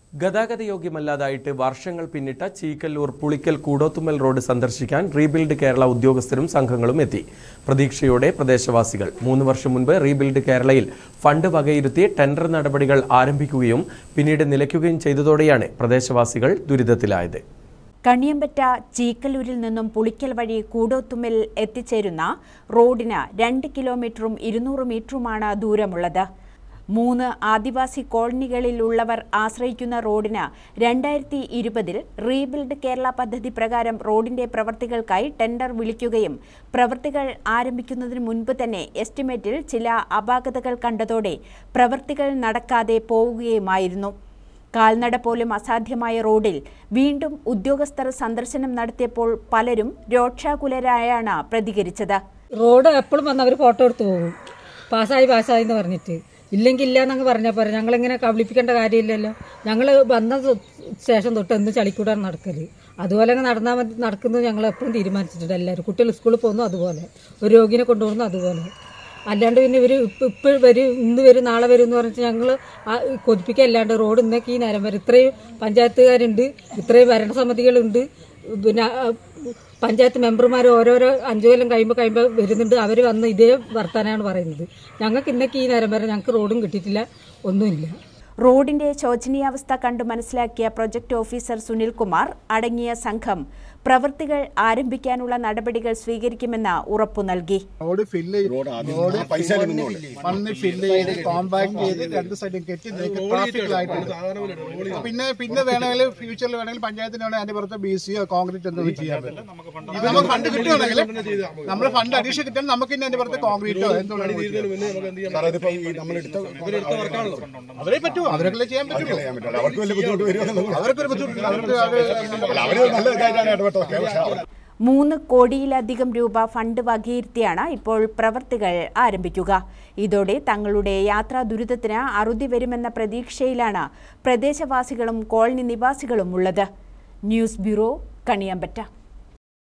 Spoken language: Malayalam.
ഗതാഗത യോഗ്യമല്ലാതായിട്ട് വർഷങ്ങൾ പിന്നിട്ട ചീക്കല്ലൂർ പുളിക്കൽ കൂടോത്തുമ്മൽ റോഡ് സന്ദർശിക്കാൻ റീബിൽഡ് കേരള ഉദ്യോഗസ്ഥരും സംഘങ്ങളും എത്തി പ്രതീക്ഷയോടെ പ്രദേശവാസികൾ മൂന്ന് വർഷം മുൻപ് റീബിൽഡ് കേരളയിൽ ഫണ്ട് വകയിരുത്തി ടെൻഡർ നടപടികൾ ആരംഭിക്കുകയും പിന്നീട് നിലയ്ക്കുകയും ചെയ്തതോടെയാണ് പ്രദേശവാസികൾ ദുരിതത്തിലായത് കണിയമ്പറ്റ ചീക്കല്ലൂരിൽ നിന്നും പുളിക്കൽ വഴി കൂടോത്തുമ്മിൽ എത്തിച്ചേരുന്ന റോഡിന് രണ്ട് കിലോമീറ്ററും ഇരുന്നൂറ് മീറ്ററുമാണ് ദൂരമുള്ളത് മൂന്ന് ആദിവാസി കോളനികളിലുള്ളവർ ആശ്രയിക്കുന്ന റോഡിന് രണ്ടായിരത്തി ഇരുപതിൽ റീബിൽഡ് കേരള പദ്ധതി പ്രകാരം റോഡിന്റെ പ്രവർത്തികൾക്കായി ടെൻഡർ വിളിക്കുകയും പ്രവൃത്തികൾ ആരംഭിക്കുന്നതിന് മുൻപ് തന്നെ എസ്റ്റിമേറ്റിൽ ചില അപാകതകൾ കണ്ടതോടെ പ്രവൃത്തികൾ നടക്കാതെ പോവുകയുമായിരുന്നു കാൽനട പോലും അസാധ്യമായ റോഡിൽ വീണ്ടും ഉദ്യോഗസ്ഥർ സന്ദർശനം നടത്തിയപ്പോൾ പലരും രോക്ഷാകുലരായാണ് പ്രതികരിച്ചത് റോഡ് എപ്പോഴും വന്ന് അവർ ഫോട്ടോ എടുത്ത് പോകും പാസ്സായി പാസ്സായി എന്ന് പറഞ്ഞിട്ട് ഇല്ലെങ്കിൽ ഇല്ല എന്നങ്ങ് പറഞ്ഞാൽ പോരാ ഞങ്ങളിങ്ങനെ കബളിപ്പിക്കേണ്ട കാര്യമില്ലല്ലോ ഞങ്ങൾ വന്ന ശേഷം തൊട്ട് എന്ന് ചളിക്കൂടാണ് നടക്കല് അതുപോലെ അങ്ങ് നടന്നാൽ മതി നടക്കുന്നത് ഞങ്ങൾ എപ്പോഴും തീരുമാനിച്ചിട്ടുണ്ട് എല്ലാവരും കുട്ടികൾ സ്കൂളിൽ പോകുന്നു അതുപോലെ ഒരു രോഗിനെ കൊണ്ടുപോകുന്നു അതുപോലെ അല്ലാണ്ട് പിന്നെ ഇവർ ഇപ്പോൾ വരും ഇന്ന് വരും നാളെ വരും എന്ന് പറഞ്ഞിട്ട് ഞങ്ങൾ കൊതിപ്പിക്കുക അല്ലാണ്ട് റോഡ് ഇന്നൊക്കെ ഈ നേരം വരും ഇത്രയും പഞ്ചായത്തുകാരുണ്ട് ഇത്രയും ഭരണസമിതികളുണ്ട് പിന്നെ ആ, പഞ്ചായത്ത് മെമ്പർമാർ ഓരോരോ അഞ്ചു കൊല്ലം കഴിയുമ്പോൾ കഴിയുമ്പോൾ വരുന്നുണ്ട് അവർ വന്ന് ഇതേ വർത്താനാണ് പറയുന്നത് ഞങ്ങൾക്ക് ഇന്നൊക്കെ ഈ നേരം വരെ ഞങ്ങൾക്ക് റോഡും കിട്ടിയിട്ടില്ല ഒന്നുമില്ല റോഡിന്റെ ശോചനീയാവസ്ഥ കണ്ടു മനസ്സിലാക്കിയ പ്രൊജക്ട് ഓഫീസർ സുനിൽകുമാർ അടങ്ങിയ സംഘം പ്രവൃത്തികൾ ആരംഭിക്കാനുള്ള നടപടികൾ സ്വീകരിക്കുമെന്ന് ഉറപ്പു നൽകി റോഡ് ഫില്ല് റോഡ് മണ്ണ് ഫില്ല് ചെയ്ത് കോമ്പാക്ട് ചെയ്ത് രണ്ട് സൈഡും കെട്ടി നിങ്ങൾക്ക് ട്രാഫിക് ആയിട്ട് പിന്നെ പിന്നെ വേണമെങ്കിൽ ഫ്യൂച്ചറിൽ വേണമെങ്കിൽ പഞ്ചായത്തിന് വേണമെങ്കിൽ അതിന്റെ പുറത്ത് ബി സിയോ കോൺക്രീറ്റ് എന്തെങ്കിലും ചെയ്യാൻ പറ്റും ഇത് നമുക്ക് ഫണ്ട് കിട്ടുവാണെങ്കിൽ നമ്മൾ ഫണ്ട് അഡീഷൻ കിട്ടിയാൽ നമുക്ക് ഇനി അതിന്റെ പുറത്ത് കോൺക്രീറ്റോ എന്തുകൊണ്ടാണ് അവരെ പറ്റുമോ അവരൊക്കെ ചെയ്യാൻ പറ്റുമോ അവർക്കൊരു ബുദ്ധിമുട്ടില്ല അവർക്ക് അവര് മൂന്ന് കോടിയിലധികം രൂപ ഫണ്ട് വകയിരുത്തിയാണ് ഇപ്പോൾ പ്രവർത്തികൾ ആരംഭിക്കുക ഇതോടെ തങ്ങളുടെ യാത്രാ ദുരിതത്തിന് അറുതി വരുമെന്ന പ്രതീക്ഷയിലാണ് പ്രദേശവാസികളും കോളനി നിവാസികളും ഉള്ളത് ന്യൂസ് ബ്യൂറോ കണിയമ്പറ്റ